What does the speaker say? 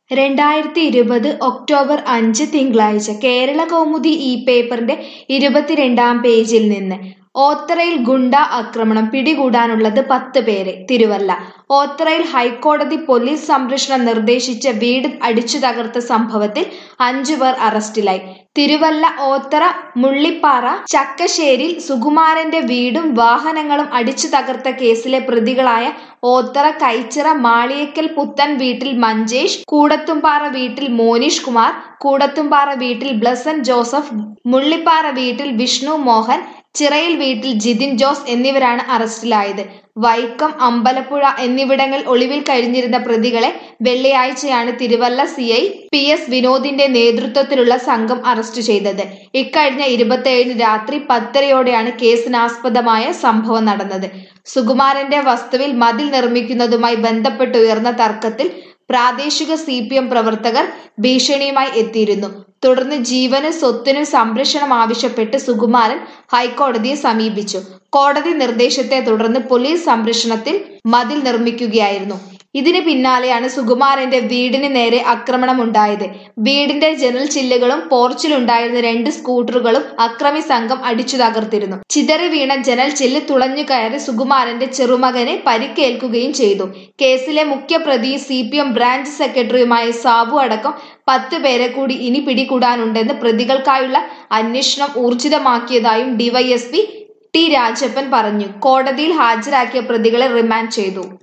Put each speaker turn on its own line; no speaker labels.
രണ്ടായിരത്തി ഇരുപത് ഒക്ടോബർ അഞ്ച് തിങ്കളാഴ്ച കേരള കൗമുദി ഈ പേപ്പറിന്റെ ഇരുപത്തിരണ്ടാം പേജിൽ നിന്ന് ഓത്തറയിൽ ഗുണ്ടാ ആക്രമണം പിടികൂടാനുള്ളത് പത്ത് പേരെ തിരുവല്ല ഓത്തറയിൽ ഹൈക്കോടതി പോലീസ് സംരക്ഷണം നിർദ്ദേശിച്ച വീട് അടിച്ചു തകർത്ത സംഭവത്തിൽ അഞ്ചു പേർ അറസ്റ്റിലായി തിരുവല്ല ഓത്തറ മുള്ളിപ്പാറ ചക്കശ്ശേരിൽ സുകുമാരന്റെ വീടും വാഹനങ്ങളും അടിച്ചു തകർത്ത കേസിലെ പ്രതികളായ ഓത്തറ കൈച്ചിറ മാളിയേക്കൽ പുത്തൻ വീട്ടിൽ മഞ്ചേഷ് കൂടത്തുംപാറ വീട്ടിൽ മോനീഷ് കുമാർ കൂടത്തുംപാറ വീട്ടിൽ ബ്ലസൻ ജോസഫ് മുള്ളിപ്പാറ വീട്ടിൽ വിഷ്ണു മോഹൻ ചിറയിൽ വീട്ടിൽ ജിതിൻ ജോസ് എന്നിവരാണ് അറസ്റ്റിലായത് വൈക്കം അമ്പലപ്പുഴ എന്നിവിടങ്ങളിൽ ഒളിവിൽ കഴിഞ്ഞിരുന്ന പ്രതികളെ വെള്ളിയാഴ്ചയാണ് Thiruvalla C I P S വിനോദിന്റെ നേതൃത്വത്തിലുള്ള സംഘം അറസ്റ്റ് ചെയ്തത് ഇക്കഴിഞ്ഞ ഇരുപത്തിയേഴിന് രാത്രി പത്തരയോടെയാണ് കേസിനാസ്പദമായ സംഭവം നടന്നത് സുകുമാരന്റെ വസ്തുവിൽ മതിൽ നിർമ്മിക്കുന്നതുമായി ബന്ധപ്പെട്ട് ഉയർന്ന തർക്കത്തിൽ പ്രാദേശിക സി പി എം പ്രവർത്തകർ ഭീഷണിയുമായി എത്തിയിരുന്നു തുടർന്ന് ജീവനും സ്വത്തിനും സംരക്ഷണം ആവശ്യപ്പെട്ട് സുകുമാരൻ ഹൈക്കോടതിയെ സമീപിച്ചു കോടതി നിർദ്ദേശത്തെ തുടർന്ന് പോലീസ് സംരക്ഷണത്തിൽ മതിൽ നിർമ്മിക്കുകയായിരുന്നു ഇതിന് പിന്നാലെയാണ് സുകുമാരന്റെ വീടിന് നേരെ ആക്രമണം ഉണ്ടായത് വീടിന്റെ ജനൽ ചില്ലുകളും പോർച്ചിലുണ്ടായിരുന്ന രണ്ട് സ്കൂട്ടറുകളും അക്രമി സംഘം അടിച്ചു തകർത്തിരുന്നു ചിതറി വീണ ജനൽ ചില്ല് തുളഞ്ഞു കയറി സുകുമാരന്റെ ചെറുമകനെ പരിക്കേൽക്കുകയും ചെയ്തു കേസിലെ മുഖ്യപ്രതി സി പി എം ബ്രാഞ്ച് സെക്രട്ടറിയുമായ സാബു അടക്കം പത്ത് പേരെ കൂടി ഇനി പിടികൂടാനുണ്ടെന്ന് പ്രതികൾക്കായുള്ള അന്വേഷണം ഊർജിതമാക്കിയതായും ഡിവൈഎസ്പി ടി രാജപ്പൻ പറഞ്ഞു കോടതിയിൽ ഹാജരാക്കിയ പ്രതികളെ റിമാൻഡ് ചെയ്തു